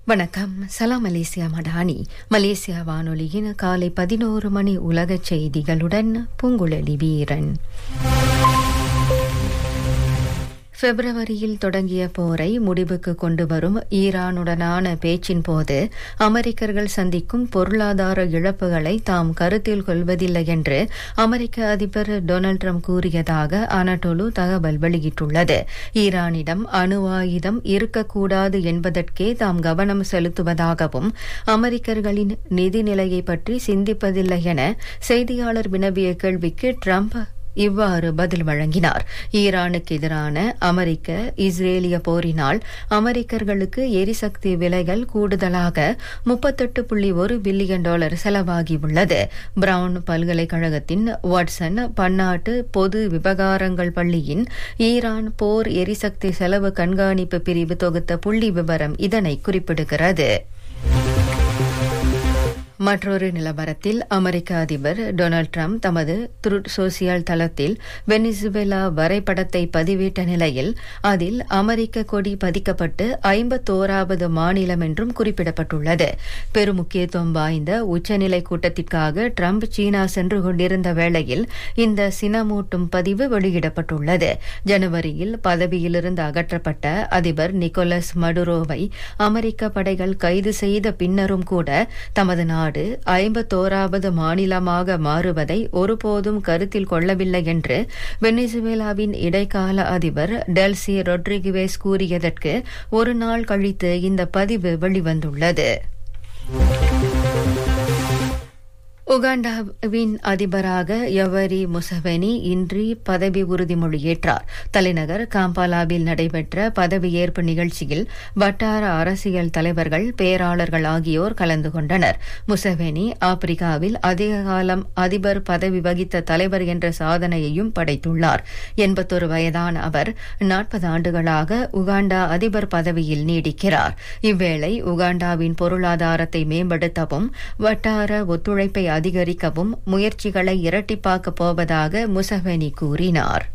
வணக்கம் சலாம் Malaysia Madani Malaysia வானொலியின் காலை பதினோரு மணி உலகச் செய்திகளுடன் பூங்குழலி வீரன் பிப்ரவரியில் தொடங்கிய போரை முடிவுக்கு கொண்டு வரும் ஈரானுடனான பேச்சின் போது அமெரிக்கர்கள் சந்திக்கும் பொருளாதார இழப்புகளை தாம் கருத்தில் கொள்வதில்லை என்று அமெரிக்க அதிபர் டொனால்டு ட்ரம்ப் கூறியதாக அனடோலு தகவல் வெளியிட்டுள்ளது ஈரானிடம் அணு ஆயுதம் இருக்கக்கூடாது என்பதற்கே தாம் கவனம் செலுத்துவதாகவும் அமெரிக்கர்களின் நிதி நிலையை பற்றி சிந்திப்பதில்லை என செய்தியாளர் வினவிய கேள்விக்கு ட்ரம்ப் இவ்வாறு பதில் வழங்கினார் ஈரானுக்கு எதிரான அமெரிக்க இஸ்ரேலிய போரினால் அமெரிக்கர்களுக்கு எரிசக்தி விலைகள் கூடுதலாக முப்பத்தெட்டு புள்ளி ஒரு பில்லியன் டாலர் செலவாகியுள்ளது பிரவுன் பல்கலைக்கழகத்தின் வாட்சன் பன்னாட்டு பொது விவகாரங்கள் பள்ளியின் ஈரான் போர் எரிசக்தி செலவு கண்காணிப்பு பிரிவு தொகுத்த புள்ளி விவரம் இதனை குறிப்பிடுகிறது மற்றொரு நிலவரத்தில் அமெரிக்க அதிபர் டொனால்டு ட்ரம்ப் தமது த்ருட் சோசியல் தளத்தில் வெனிசுவேலா வரைபடத்தை பதிவிட்ட நிலையில் அதில் அமெரிக்க கொடி பதிக்கப்பட்டு ஐம்பத்தோராவது மாநிலம் என்றும் குறிப்பிடப்பட்டுள்ளது பெருமுக்கியத்துவம் வாய்ந்த உச்சநிலை கூட்டத்திற்காக ட்ரம்ப் சீனா சென்று கொண்டிருந்த வேளையில் இந்த சினமூட்டும் பதிவு வெளியிடப்பட்டுள்ளது ஜனவரியில் பதவியிலிருந்து அகற்றப்பட்ட அதிபர் நிக்கோலஸ் மடுரோவை அமெரிக்க படைகள் கைது செய்த பின்னரும் கூட தமது நாடு நாடு ஐம்பத்தோராவது மாநிலமாக மாறுவதை ஒருபோதும் கருத்தில் கொள்ளவில்லை என்று வெனிசுவேலாவின் இடைக்கால அதிபர் டெல்சி ரொட்ரிகுவேஸ் கூறியதற்கு ஒரு நாள் கழித்து இந்த பதிவு வெளிவந்துள்ளது உகாண்டாவின் அதிபராக யவரி முசவெனி இன்றி பதவி உறுதிமொழியேற்றார் தலைநகர் காம்பாலாவில் நடைபெற்ற பதவியேற்பு நிகழ்ச்சியில் வட்டார அரசியல் தலைவர்கள் பேராளர்கள் ஆகியோர் கலந்து கொண்டனர் முசவெனி ஆப்பிரிக்காவில் அதிக காலம் அதிபர் பதவி வகித்த தலைவர் என்ற சாதனையையும் படைத்துள்ளார் எண்பத்தொரு வயதான அவர் நாற்பது ஆண்டுகளாக உகாண்டா அதிபர் பதவியில் நீடிக்கிறார் இவ்வேளை உகாண்டாவின் பொருளாதாரத்தை மேம்படுத்தவும் வட்டார ஒத்துழைப்பை அதிகரிக்கவும் முயற்சிகளை இரட்டிப்பாக்கப் போவதாக முசவெனி கூறினார்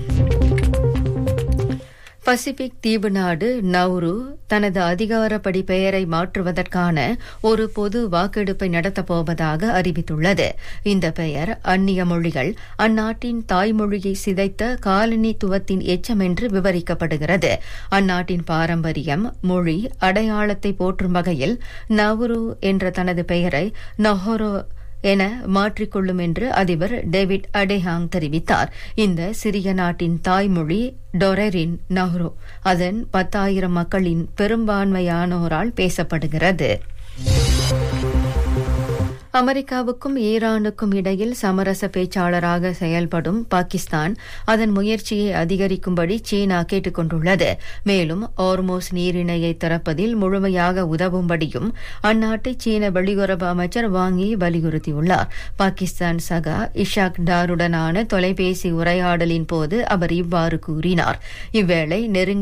பசிபிக் தீவு நாடு நவ்ரு தனது அதிகாரப்படி பெயரை மாற்றுவதற்கான ஒரு பொது வாக்கெடுப்பை நடத்தப்போவதாக அறிவித்துள்ளது இந்த பெயர் அந்நிய மொழிகள் அந்நாட்டின் தாய்மொழியை சிதைத்த காலனித்துவத்தின் எச்சம் என்று விவரிக்கப்படுகிறது அந்நாட்டின் பாரம்பரியம் மொழி அடையாளத்தை போற்றும் வகையில் நவ்ரு என்ற தனது பெயரை நொஹோரோ என மாற்றிக்கொள்ளும் என்று அதிபர் டேவிட் அடேஹாங் தெரிவித்தார் இந்த சிறிய நாட்டின் தாய்மொழி டொரெரின் நஹ்ரு அதன் பத்தாயிரம் மக்களின் பெரும்பான்மையானோரால் பேசப்படுகிறது அமெரிக்காவுக்கும் ஈரானுக்கும் இடையில் சமரச பேச்சாளராக செயல்படும் பாகிஸ்தான் அதன் முயற்சியை அதிகரிக்கும்படி சீனா கேட்டுக் கொண்டுள்ளது மேலும் ஓர்மோஸ் நீரிணையை திறப்பதில் முழுமையாக உதவும்படியும் அந்நாட்டு சீன வெளியுறவு அமைச்சர் வாங்கி வலியுறுத்தியுள்ளார் பாகிஸ்தான் சகா இஷாக் டாருடனான தொலைபேசி உரையாடலின் போது அவர் இவ்வாறு கூறினார் இவ்வேளை நெருங்கிய